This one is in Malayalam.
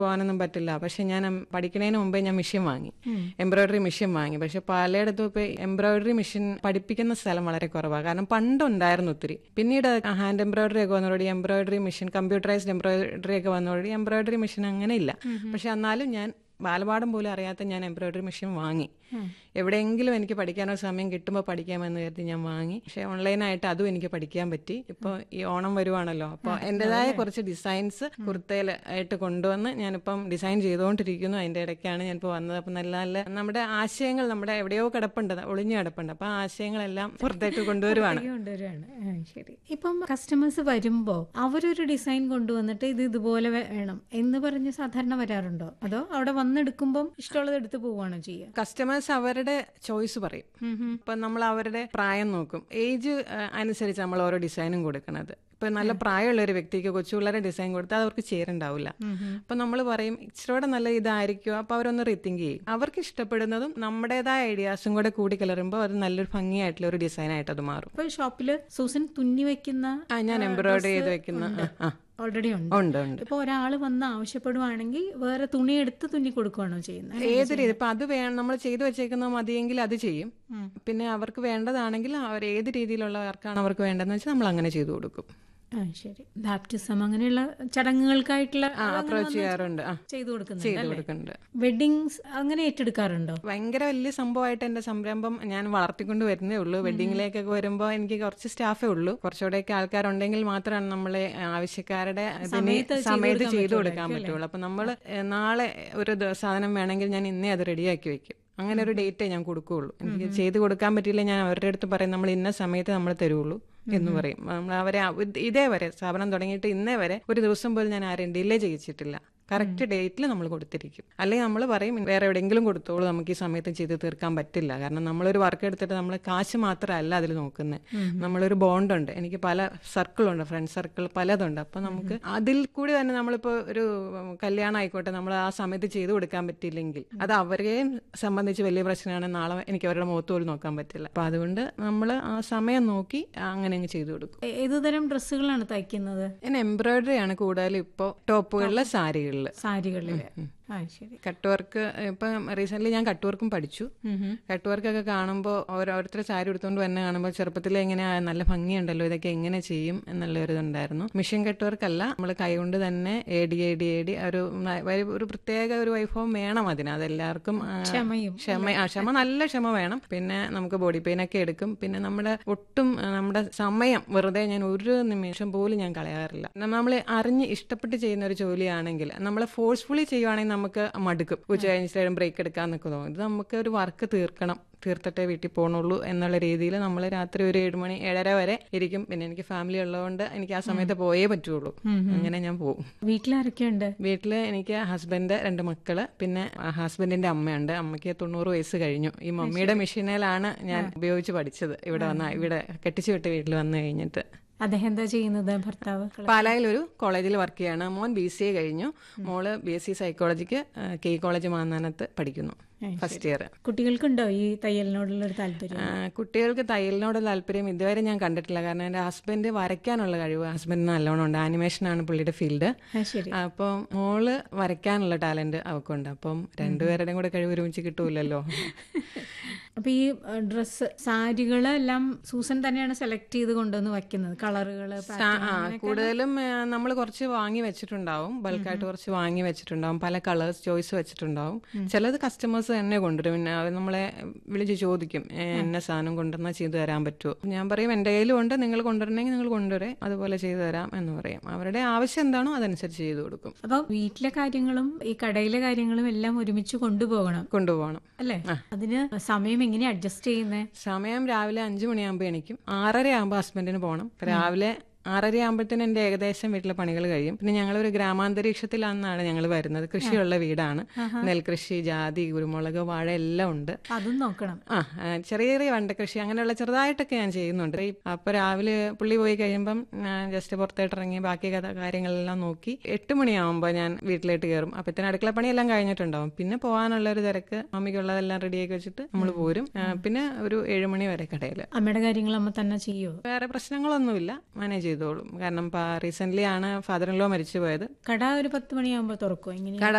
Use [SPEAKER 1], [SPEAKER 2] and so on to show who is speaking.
[SPEAKER 1] പോകാനൊന്നും പറ്റില്ല പക്ഷെ ഞാൻ എം- പഠിക്കണതിന് മുമ്പേ ഞാൻ മെഷീൻ വാങ്ങി എംബ്രോയിഡറി മെഷീൻ വാങ്ങി പക്ഷെ പലയിടത്തും ഇപ്പൊ എംബ്രോയിഡറി മെഷീൻ പഠിപ്പിക്കുന്ന സ്ഥലം വളരെ കുറവാണ് കാരണം പണ്ടുണ്ടായിരുന്നു ഒത്തിരി പിന്നീട് ഹാൻഡ് എംബ്രോയിഡറി ഒക്കെ വന്നതോടെ എംബ്രോയിഡറി മെഷീൻ കമ്പ്യൂട്ടറൈസ്ഡ് എംബ്രോയിഡറി ഒക്കെ വന്നതോടെ എംബ്രോയിഡറി മെഷീൻ അങ്ങനെ ഇല്ല പക്ഷെ എന്നാലും ഞാൻ ബാലപാഠം പോലും അറിയാത്ത ഞാൻ എംബ്രോയിഡറി മെഷീൻ വാങ്ങി എവിടെയെങ്കിലും എനിക്ക് പഠിക്കാനോ സമയം കിട്ടുമ്പോൾ പഠിക്കാമെന്ന് കരുതി ഞാൻ വാങ്ങി പക്ഷെ ഓൺലൈനായിട്ട് അതും എനിക്ക് പഠിക്കാൻ പറ്റി ഇപ്പോൾ ഈ ഓണം വരുവാണല്ലോ അപ്പോൾ എൻ്റെതായ കുറച്ച് ഡിസൈൻസ് കുർത്തയിൽ ആയിട്ട് കൊണ്ടുവന്ന് ഞാനിപ്പം ഡിസൈൻ ചെയ്തുകൊണ്ടിരിക്കുന്നു അതിൻ്റെ ഇടയ്ക്കാണ് ഞാനിപ്പോൾ വന്നത് അപ്പം നല്ല നല്ല നമ്മുടെ ആശയങ്ങൾ നമ്മുടെ എവിടെയോ കിടപ്പുണ്ട് ഒളിഞ്ഞു കിടപ്പുണ്ട് അപ്പോൾ ആ ആശയങ്ങളെല്ലാം പുറത്തേക്ക് കൊണ്ടുവരുവാണ്
[SPEAKER 2] പുറത്തേക്ക് കൊണ്ടുവരികയാണ് ആ, ശരി ഇപ്പം കസ്റ്റമേഴ്സ് വരുമ്പോ അവരൊരു ഡിസൈൻ കൊണ്ടുവന്നിട്ട് ഇത് ഇതുപോലെ വേ- വേണം എന്ന് പറഞ്ഞ് സാധാരണ വരാറുണ്ടോ അതോ അവിടെ വന്നെടുക്കുമ്പം ഇഷ്ടമുള്ളത് എടുത്ത് പോവുകയാണോ ചെയ്യുക
[SPEAKER 1] കസ്റ്റമേഴ്സ് അവരുടെ ചോയ്സ് പറയും ഇപ്പൊ നമ്മൾ അവരുടെ പ്രായം നോക്കും ഏജ് അനുസരിച്ച് നമ്മൾ ഓരോ ഡിസൈനും കൊടുക്കണത് ഇപ്പൊ നല്ല പ്രായമുള്ള ഒരു വ്യക്തിക്ക് കൊച്ചുപിള്ളേരെ ഡിസൈൻ കൊടുത്താൽ അത് അവർക്ക് ചേരുണ്ടാവില്ല അപ്പൊ നമ്മൾ പറയും ഇച്ചിരൂടെ നല്ല ഇതായിരിക്കും അപ്പൊ അവരൊന്ന് റീതിങ്ക് ചെയ്യും അവർക്ക് ഇഷ്ടപ്പെടുന്നതും നമ്മുടേതായ ഐഡിയാസും കൂടെ കൂടി കലരുമ്പോൾ അത് നല്ലൊരു ഭംഗിയായിട്ടുള്ള ഒരു ഡിസൈൻ ആയിട്ട് അത് മാറും
[SPEAKER 2] ഇപ്പൊ ഷോപ്പില് സൂസൻ തുന്നി വെക്കുന്ന
[SPEAKER 1] ആ ഞാൻ എംബ്രോയിഡറി ചെയ്ത് വെക്കുന്ന ആ, ആ.
[SPEAKER 2] ഓൾറെഡി ഉണ്ട്
[SPEAKER 1] ഉണ്ട് ഉണ്ട്
[SPEAKER 2] ഇപ്പൊ ഒരാൾ വന്ന് ആവശ്യപ്പെടുവാണെങ്കിൽ വേറെ തുണി എടുത്ത് തുന്നി കൊടുക്കുകയാണോ ചെയ്യുന്നത്
[SPEAKER 1] ഏത് രീതി ഇപ്പൊ അത് വേണം നമ്മൾ ചെയ്തു വെച്ചേക്കുന്ന മതിയെങ്കിൽ അത് ചെയ്യും പിന്നെ അവർക്ക് വേണ്ടതാണെങ്കിൽ അവർ ഏത് രീതിയിലുള്ള വർക്കാണ് അവർക്ക് വേണ്ടതെന്ന് വെച്ചാൽ നമ്മൾ അങ്ങനെ ചെയ്തു കൊടുക്കും
[SPEAKER 2] ആ ശരി ബാപ്റ്റിസം അങ്ങനെയുള്ള ചടങ്ങുകൾക്കായിട്ടുള്ള
[SPEAKER 1] ആ അപ്രോച്ച് ചെയ്യാറുണ്ട് ആ
[SPEAKER 2] ചെയ്തു കൊടുക്കുന്നുണ്ട്
[SPEAKER 1] ചെയ്തു
[SPEAKER 2] അല്ലേ
[SPEAKER 1] കൊടുക്കുന്നുണ്ട്
[SPEAKER 2] വെഡിങ്സ് അങ്ങനെ ഏറ്റെടുക്കാറുണ്ടോ
[SPEAKER 1] ഭയങ്കര വലിയ സംഭവമായിട്ട് എന്റെ സംരംഭം ഞാൻ വളർത്തിക്കൊണ്ട് വരുന്നേ ഉള്ളൂ വെഡിങ്ങിലേക്കൊക്കെ വരുമ്പോൾ എനിക്ക് കുറച്ച് സ്റ്റാഫേ ഉള്ളൂ കുറച്ചുകൂടെയൊക്കെ ആൾക്കാരുണ്ടെങ്കിൽ മാത്രമാണ് നമ്മളെ ആവശ്യക്കാരുടെ ഇതിന് സമയത്ത് ചെയ്തു കൊടുക്കാൻ പറ്റുള്ളൂ അപ്പൊ നമ്മൾ നാളെ ഒരു ദ- സാധനം വേണമെങ്കിൽ ഞാൻ ഇന്നേ അത് റെഡിയാക്കി വെക്കും അങ്ങനെ ഒരു ഡേറ്റേ ഞാൻ കൊടുക്കുകയുള്ളൂ എനിക്ക് ചെയ്ത് കൊടുക്കാൻ പറ്റില്ല ഞാൻ അവരുടെ അടുത്ത് പറയും നമ്മൾ ഇന്ന സമയത്ത് നമ്മൾ തരുള്ളൂ എന്ന് പറയും നമ്മൾ അവരെ ആ- ഇത് ഇതേ വരെ സ്ഥാപനം തുടങ്ങിയിട്ട് ഇന്നേ വരെ ഒരു ദിവസം പോലും ഞാൻ ആരെയും ഡിലേ ചെയ്യിച്ചിട്ടില്ല കറക്റ്റ് ഡേറ്റിൽ നമ്മൾ കൊടുത്തിരിക്കും അല്ലെങ്കിൽ നമ്മൾ പറയും വേറെ എവിടെയെങ്കിലും കൊടുത്തോളൂ നമുക്ക് ഈ സമയത്ത് ചെയ്ത് തീർക്കാൻ പറ്റില്ല കാരണം നമ്മളൊരു വർക്ക് എടുത്തിട്ട് നമ്മൾ കാശ് മാത്രമല്ല അതിൽ നോക്കുന്നത് നമ്മളൊരു ബോണ്ടുണ്ട് എനിക്ക് പല സർക്കിളുണ്ട് ഫ്രണ്ട് സർക്കിൾ പലതുണ്ട് അപ്പൊ നമുക്ക് അതിൽ കൂടി തന്നെ നമ്മളിപ്പോൾ ഒരു കല്യാണം ആയിക്കോട്ടെ നമ്മൾ ആ സമയത്ത് ചെയ്തു കൊടുക്കാൻ പറ്റിയില്ലെങ്കിൽ അത് അവരെയും സംബന്ധിച്ച് വലിയ പ്രശ്നമാണ് നാളെ എനിക്ക് അവരുടെ മുഖത്ത് പോലും നോക്കാൻ പറ്റില്ല അപ്പൊ അതുകൊണ്ട് നമ്മൾ ആ സമയം നോക്കി അങ്ങനെ അങ്ങ് ചെയ്തു കൊടുക്കും
[SPEAKER 2] ഏ- ഏതുതരം ഡ്രസ്സുകളാണ് തയ്ക്കുന്നത്
[SPEAKER 1] പിന്നെ എംബ്രോയിഡറി ആണ് കൂടുതലും ഇപ്പോൾ ടോപ്പുകളിലെ സാരികളിൽ
[SPEAKER 2] സാരികളില് ആ ശരി
[SPEAKER 1] കട്ട് വർക്ക് ഇപ്പം റീസെന്റ് ഞാൻ കട്ട് വർക്കും പഠിച്ചു കട്ട് വർക്കൊക്കെ കാണുമ്പോൾ ഓരോരുത്തർ സാരി എടുത്തുകൊണ്ട് തന്നെ കാണുമ്പോൾ ചെറുപ്പത്തിൽ എങ്ങനെ നല്ല ഭംഗിയുണ്ടല്ലോ ഇതൊക്കെ എങ്ങനെ ചെയ്യും എന്നുള്ള ഒരു ഇതുണ്ടായിരുന്നു മെഷീൻ കട്ട് വർക്ക് അല്ല നമ്മൾ കൈകൊണ്ട് തന്നെ ഏടി ഏടി ഏടി ഒരു ന- ഒരു- ഒരു പ്രത്യേക ഒരു വൈഭവം വേണം അതിന് അതെല്ലാവർക്കും ആ,
[SPEAKER 2] ക്ഷമയും
[SPEAKER 1] ക്ഷമ ആ ക്ഷമ നല്ല ക്ഷമ വേണം പിന്നെ നമുക്ക് ബോഡി പെയിൻ ഒക്കെ എടുക്കും പിന്നെ നമ്മുടെ ഒട്ടും ആ, നമ്മുടെ സമയം വെറുതെ ഞാൻ ഒരു നിമിഷം പോലും ഞാൻ കളയാറില്ല നമ്മൾ അറിഞ്ഞ് ഇഷ്ടപ്പെട്ട് ചെയ്യുന്ന ഒരു ജോലിയാണെങ്കിൽ നമ്മൾ ഫോഴ്സ്ഫുള്ളി ചെയ്യുവാണെങ്കിൽ നമുക്ക് മടുക്കും ഉച്ച കഴിഞ്ഞിട്ട് ബ്രേക്ക് എടുക്കാന്നൊക്കെ തോന്നും ഇത് നമുക്ക് ഒരു വർക്ക് തീർക്കണം തീർത്തിട്ടേ വീട്ടിൽ പോകണുള്ളൂ എന്നുള്ള രീതിയിൽ നമ്മൾ രാത്രി ഒരു ഏഴ് മണി ഏഴര വരെ ഇരിക്കും പിന്നെ എനിക്ക് ഫാമിലി ഉള്ളതുകൊണ്ട് എനിക്ക് ആ സമയത്ത് പോയേ പറ്റുള്ളൂ അങ്ങനെ ഞാൻ പോകും
[SPEAKER 2] വീട്ടിലാരൊക്കെയുണ്ട്
[SPEAKER 1] വീട്ടില് എനിക്ക് ഹസ്ബൻഡ് രണ്ട് മക്കള് പിന്നെ ഹസ്ബൻഡിന്റെ അമ്മയുണ്ട് അമ്മയ്ക്ക് തൊണ്ണൂറ് വയസ്സ് കഴിഞ്ഞു ഈ മമ്മിയുടെ മെഷീനിലാണ് ഞാൻ ഉപയോഗിച്ച് പഠിച്ചത് ഇവിടെ വന്ന ഇവിടെ കെട്ടിച്ചു വിട്ട് വീട്ടിൽ വന്നു കഴിഞ്ഞിട്ട്
[SPEAKER 2] അദ്ദേഹം എന്താ ചെയ്യുന്നത് ഭർത്താവ്
[SPEAKER 1] പാലായിൽ ഒരു കോളേജിൽ വർക്ക് ചെയ്യാണ് മോൻ ബി സി എ കഴിഞ്ഞു മോള് ബി എസ് സി സൈക്കോളജിക്ക് കെ കോളേജ് മാന്നാനത്ത് പഠിക്കുന്നു ഫസ്റ്റ് ഇയർ
[SPEAKER 2] കുട്ടികൾക്കുണ്ടോ ഈ തയ്യലിനോടുള്ള ഒരു താല്പര്യം
[SPEAKER 1] കുട്ടികൾക്ക് തയ്യലിനോട് താല്പര്യം ഇതുവരെ ഞാൻ കണ്ടിട്ടില്ല കാരണം എൻ്റെ ഹസ്ബൻഡ് വരയ്ക്കാനുള്ള കഴിവ് ഹസ്ബൻഡിന് നല്ലോണം ഉണ്ട് ആനിമേഷനാണ് പുള്ളിയുടെ ഫീൽഡ്
[SPEAKER 2] ആ ശരി
[SPEAKER 1] അപ്പം മോള് വരയ്ക്കാനുള്ള ടാലന്റ് അവക്കുണ്ട് അപ്പം രണ്ടുപേരുടെയും കൂടെ കഴിവ് ഒരുമിച്ച് കിട്ടൂലല്ലോ
[SPEAKER 2] അപ്പൊ ഈ ഡ്രസ്സ് സാരികളെല്ലാം സൂസൻ തന്നെയാണ് സെലക്ട് ചെയ്ത് കൊണ്ടുവന്ന് വെക്കുന്നത് കളറുകള്
[SPEAKER 1] ആ കൂടുതലും നമ്മൾ കുറച്ച് വാങ്ങി വെച്ചിട്ടുണ്ടാവും ബൾക്കായിട്ട് കുറച്ച് വാങ്ങി വെച്ചിട്ടുണ്ടാവും പല കളേഴ്സ് ചോയ്സ് വെച്ചിട്ടുണ്ടാവും ചിലത് കസ്റ്റമേഴ്സ് തന്നെ കൊണ്ടുവരും പിന്നെ അവർ നമ്മളെ വിളിച്ച് ചോദിക്കും "ഏ, എന്ന സാധനം കൊണ്ടുവന്നാൽ ചെയ്തു തരാൻ പറ്റുമോ ഞാൻ പറയും എൻ്റെ കയ്യിലും ഉണ്ട് നിങ്ങൾ കൊണ്ടുവരണമെങ്കിൽ നിങ്ങൾ കൊണ്ടുവരേ അതുപോലെ ചെയ്തു തരാം എന്ന് പറയും അവരുടെ ആവശ്യം എന്താണോ അതനുസരിച്ച് ചെയ്തു കൊടുക്കും
[SPEAKER 2] അപ്പൊ വീട്ടിലെ കാര്യങ്ങളും ഈ കടയിലെ കാര്യങ്ങളും എല്ലാം ഒരുമിച്ച് കൊണ്ടുപോകണം
[SPEAKER 1] കൊണ്ടുപോകണം
[SPEAKER 2] അല്ലേ അതിന് സമയം എങ്ങനെ അഡ്ജസ്റ്റ് ചെയ്യുന്നേ
[SPEAKER 1] സമയം രാവിലെ അഞ്ചു മണിയാകുമ്പോൾ എണിക്കും ആറര ആകുമ്പോൾ ഹസ്ബൻഡിന് പോകണം അപ്പൊ രാവിലെ ആറര ആകുമ്പോഴത്തേനും എൻ്റെ ഏകദേശം വീട്ടിലെ പണികൾ കഴിയും പിന്നെ ഞങ്ങളൊരു ഗ്രാമാന്തരീക്ഷത്തിലാണെന്നാണ് ഞങ്ങൾ വരുന്നത് കൃഷിയുള്ള വീടാണ് നെൽകൃഷി ജാതി കുരുമുളക് വാഴ എല്ലാം ഉണ്ട്
[SPEAKER 2] അതും നോക്കണം
[SPEAKER 1] ആ ആ, ചെറിയ ചെറിയ വണ്ട കൃഷി അങ്ങനെയുള്ള ചെറുതായിട്ടൊക്കെ ഞാൻ ചെയ്യുന്നുണ്ട് ഈ അപ്പൊ രാവിലെ പുള്ളി പോയി കഴിയുമ്പം ഞാൻ ജസ്റ്റ് പുറത്തോട്ട് ഇറങ്ങി ബാക്കി കഥ കാര്യങ്ങളെല്ലാം നോക്കി എട്ട് മണിയാവുമ്പോൾ ഞാൻ വീട്ടിലേക്ക് കയറും അപ്പത്തിന് അടുക്കള പണിയെല്ലാം കഴിഞ്ഞിട്ടുണ്ടാവും പിന്നെ പോകാനുള്ള ഒരു തിരക്ക് മമ്മിക്കുള്ളതെല്ലാം റെഡിയാക്കി വെച്ചിട്ട് നമ്മൾ പോരും ആ, പിന്നെ ഒരു ഏഴ് മണി വരെ കടയിൽ
[SPEAKER 2] അമ്മയുടെ കാര്യങ്ങൾ അമ്മ തന്നെ ചെയ്യോ
[SPEAKER 1] വേറെ പ്രശ്നങ്ങളൊന്നുമില്ല മാനേജ് ചെയ്തു ചെയ്തോളും കാരണം റീസെന്റ് ആണ് ഫാദർ ഇൻ ലോ മരിച്ചു പോയത്
[SPEAKER 2] കട ഒരു പത്ത് മണിയാകുമ്പോൾ തുറക്കും എങ്ങനെയാ
[SPEAKER 1] കട